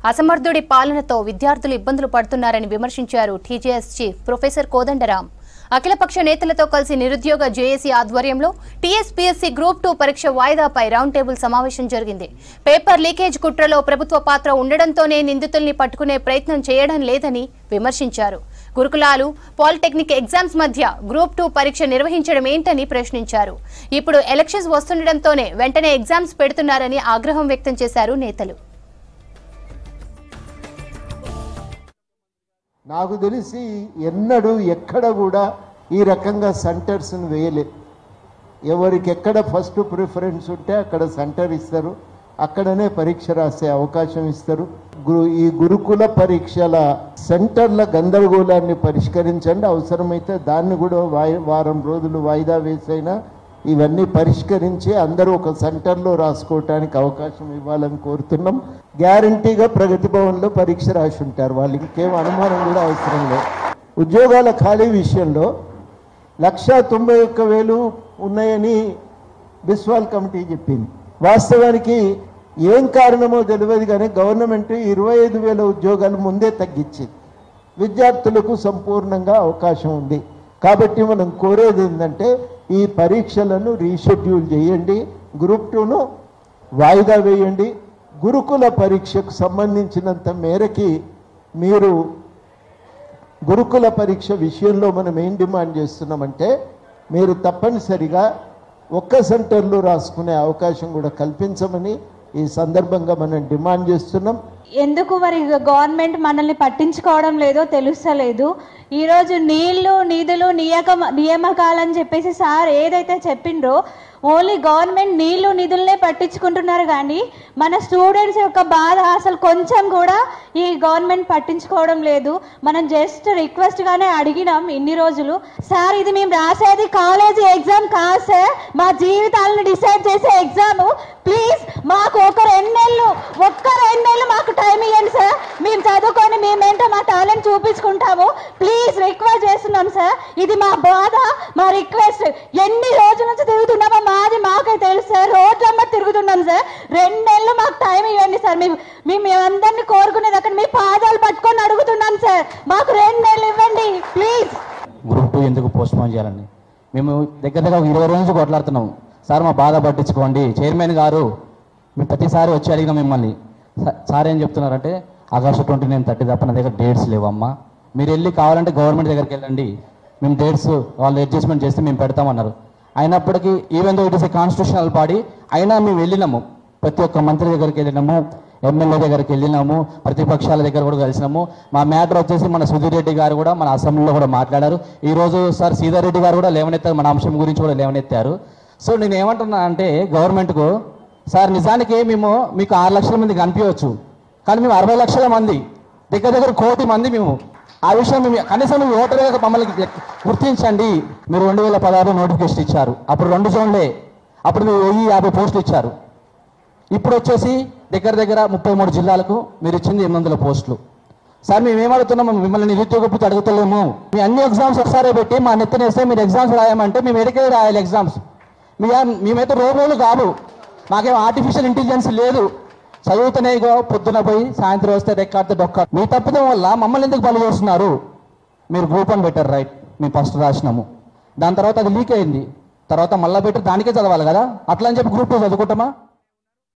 అసమర్థుడి పాలనతో విద్యార్థులు ఇబ్బందులు పడుతున్నారని విమర్శించారు టీజేఎస్ చీఫ్ ప్రొఫెసర్ కోదండరాం అఖిలపక్ష నేతలతో కలిసి నిరుద్యోగ జేఏసీ ఆధ్వర్యంలో టీఎస్పీఎస్సీ గ్రూప్ టూ పరీక్ష వాయిదాపై రౌండ్ టేబుల్ సమావేశం జరిగింది పేపర్ లీకేజ్ కుట్రలో ప్రభుత్వ పాత్ర ఉండడంతోనే నిందితుల్ని పట్టుకునే ప్రయత్నం చేయడం లేదని విమర్శించారు గురుకులాలు పాలిటెక్నిక్ ఎగ్జామ్స్ మధ్య గ్రూప్ టూ పరీక్ష నిర్వహించడం ఏంటని ప్రశ్నించారు ఇప్పుడు ఎలక్షన్స్ వస్తుండటంతోనే వెంటనే ఎగ్జామ్స్ పెడుతున్నారని ఆగ్రహం వ్యక్తం చేశారు నేతలు నాకు తెలిసి ఎన్నడూ ఎక్కడ కూడా ఈ రకంగా సెంటర్స్ని వేయలే ఎవరికి ఎక్కడ ఫస్ట్ ప్రిఫరెన్స్ ఉంటే అక్కడ సెంటర్ ఇస్తారు అక్కడనే పరీక్ష రాసే అవకాశం ఇస్తారు గురు ఈ గురుకుల పరీక్షల సెంటర్ల గందరగోళాన్ని పరిష్కరించండి అవసరమైతే దాన్ని కూడా వాయి వారం రోజులు వాయిదా వేసైనా ఇవన్నీ పరిష్కరించి అందరూ ఒక సెంటర్లో రాసుకోవటానికి అవకాశం ఇవ్వాలని కోరుతున్నాం గ్యారంటీగా ప్రగతి భవన్లో పరీక్ష రాసి ఉంటారు వాళ్ళు ఇంకేం అనుమానం కూడా అవసరం లేదు ఉద్యోగాల ఖాళీ విషయంలో లక్ష తొంభై ఒక్క వేలు ఉన్నాయని బిస్వాల్ కమిటీ చెప్పింది వాస్తవానికి ఏం కారణమో తెలియదు కానీ గవర్నమెంట్ ఇరవై ఐదు వేల ఉద్యోగాలు ముందే తగ్గించింది విద్యార్థులకు సంపూర్ణంగా అవకాశం ఉంది కాబట్టి మనం కోరేది ఏంటంటే ఈ పరీక్షలను రీషెడ్యూల్ చేయండి గ్రూప్ టూను వాయిదా వేయండి గురుకుల పరీక్షకు సంబంధించినంత మేరకి మీరు గురుకుల పరీక్ష విషయంలో మనం ఏం డిమాండ్ చేస్తున్నామంటే మీరు తప్పనిసరిగా ఒక్క సెంటర్లో రాసుకునే అవకాశం కూడా కల్పించమని ఈ సందర్భంగా మనం డిమాండ్ చేస్తున్నాం ఎందుకు మరి గవర్నమెంట్ మనల్ని పట్టించుకోవడం లేదో తెలుస్తలేదు ఈరోజు నీళ్లు నిధులు నియక నియామకాలని చెప్పేసి సార్ ఏదైతే చెప్పిండ్రో ఓన్లీ గవర్నమెంట్ నీళ్లు నిధులనే పట్టించుకుంటున్నారు కానీ మన స్టూడెంట్స్ యొక్క బాధ అసలు కొంచెం కూడా ఈ గవర్నమెంట్ పట్టించుకోవడం లేదు మనం జస్ట్ రిక్వెస్ట్గానే అడిగినాం ఇన్ని రోజులు సార్ ఇది మేము రాసేది కాలేజీ ఎగ్జామ్ కాదు సార్ మా జీవితాలను డిసైడ్ చేసే ఎగ్జామ్ ప్లీజ్ మాకు ఒక రెండు నెలలు ఒక్క రెండు నెలలు మాకు టైం ఇవ్వండి సార్ మేము చదువుకొని మేమేంటో మా టాలెంట్ చూపించుకుంటాము ప్లీజ్ రిక్వెస్ట్ చేస్తున్నాం సార్ ఇది మా బాధ మా రిక్వెస్ట్ ఎన్ని రోజుల నుంచి తిరుగుతున్నామో మాది మాకే తెలుసు సార్ రోడ్లమ్మ తిరుగుతున్నాం సార్ రెండు నెలలు మాకు టైం ఇవ్వండి సార్ మేము మేము మేమందరినీ కోరుకునేది అక్కడ మీ పాదాలు పట్టుకొని అడుగుతున్నాం సార్ మాకు రెండు నెలలు ఇవ్వండి ప్లీజ్ గ్రూప్ టూ ఎందుకు పోస్ట్ పోన్ చేయాలని మేము దగ్గర దగ్గర ఒక ఇరవై రోజుల నుంచి కొట్లాడుతున్నాం సార్ మా బాధ పట్టించుకోండి చైర్మన్ గారు మేము ప్రతిసారి వచ్చి అడిగినాం మిమ్మల్ని సా- సార్ ఏం చెప్తున్నారంటే ఆగస్టు ట్వంటీ నైన్ థర్టీ తప్ప నా దగ్గర డేట్స్ లేవమ్మా మీరు వెళ్ళి కావాలంటే గవర్నమెంట్ దగ్గరికి వెళ్ళండి మేము డేట్స్ వాళ్ళు అడ్జస్ట్మెంట్ చేస్తే మేము పెడతామన్నారు అయినప్పటికీ even though it is a constitutional body అయినా మేము వెళ్ళినాము ప్రతి ఒక్క మంత్రి దగ్గరికి వెళ్ళినాము ఎమ్మెల్యే దగ్గరికి వెళ్ళినాము ప్రతిపక్షాల దగ్గర కూడా కలిసినాము మా మ్యాటర్ వచ్చేసి మన సుధీర్ రెడ్డి గారు కూడా మన అసెంబ్లీలో కూడా మాట్లాడారు ఈ రోజు సార్ సీతారెడ్డి రెడ్డి గారు కూడా లేవనెత్తారు మన అంశం గురించి కూడా లేవనెత్తారు సో నేను ఏమంటున్నా అంటే గవర్నమెంట్కు సార్ నిజానికి మేము మీకు ఆరు లక్షల మంది కనిపించవచ్చు కానీ మేము అరవై లక్షల మంది దగ్గర దగ్గర కోటి మంది మేము ఆ విషయం మేము కనీసం మేము ఓటర్గా మమ్మల్ని గుర్తించండి మీరు రెండు వేల పదహారు నోటిఫికేషన్ ఇచ్చారు అప్పుడు రెండు జోన్లే అప్పుడు మీరు వెయ్యి యాభై పోస్టులు ఇచ్చారు ఇప్పుడు వచ్చేసి దగ్గర దగ్గర ముప్పై మూడు జిల్లాలకు మీరు ఇచ్చింది ఎనిమిది వందల పోస్టులు సార్ మేము ఏమడుగుతున్నాము మిమ్మల్ని నిరుద్యోగ పూర్తి అడుగుతలేము మీ అన్ని ఎగ్జామ్స్ ఒకసారి పెట్టి మా నెత్తనేస్తే మీరు ఎగ్జామ్స్ రాయమంటే మేము ఎడికే రాయాలి ఎగ్జామ్స్ మీ మేమైతే రోబోలు కాదు మాకేం ఆర్టిఫిషియల్ ఇంటెలిజెన్స్ లేదు చదువుతూనే ఇగో పొద్దున పోయి సాయంత్రం వస్తే రెక్కాడితే డొక్క మీ తప్పిదం వల్ల మమ్మల్ని ఎందుకు బలి చేస్తున్నారు మీరు గ్రూప్ అని పెట్టారు రైట్ మేము ఫస్ట్ రాసినాము దాని తర్వాత అది లీక్ అయింది తర్వాత మళ్ళీ పెట్టి దానికే చదవాలి కదా అట్లా అని చెప్పి గ్రూప్ చదువుకుంటామా